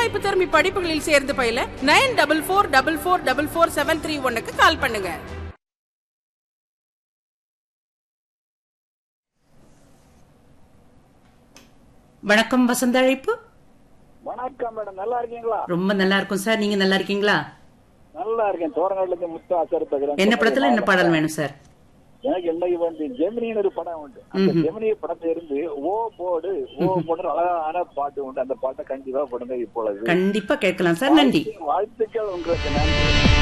வேலைவாய்ப்பு திறமை படிப்புகளில் சேர்ந்து பயில nine double four double four double four seven three ஒன்னுக்கு கால் பண்ணுங்க வணக்கம் வசந்த அழைப்பு வணக்கம் மேடம் நல்லா இருக்கீங்களா ரொம்ப நல்லா இருக்கும் சார் நீங்க நல்லா இருக்கீங்களா நல்லா இருக்கேன் தோரங்காட்டுல இருந்து முத்து ஆசாரி பேசுறேன் என்ன படத்துல என்ன பாடல் வேணும் சார் எனக்கு இன்னைக்கு வந்து ஜெமினின்னு ஒரு படம் உண்டு அந்த ஜெமினி படத்துல இருந்து ஓ போடு ஓ போடு அழகான பாட்டு உண்டு அந்த பாட்டை கண்டிப்பா படுங்க இப்பொழுது கண்டிப்பா கேட்கலாம் சார் நன்றி வாழ்த்துக்கள் உங்களுக்கு நன்றி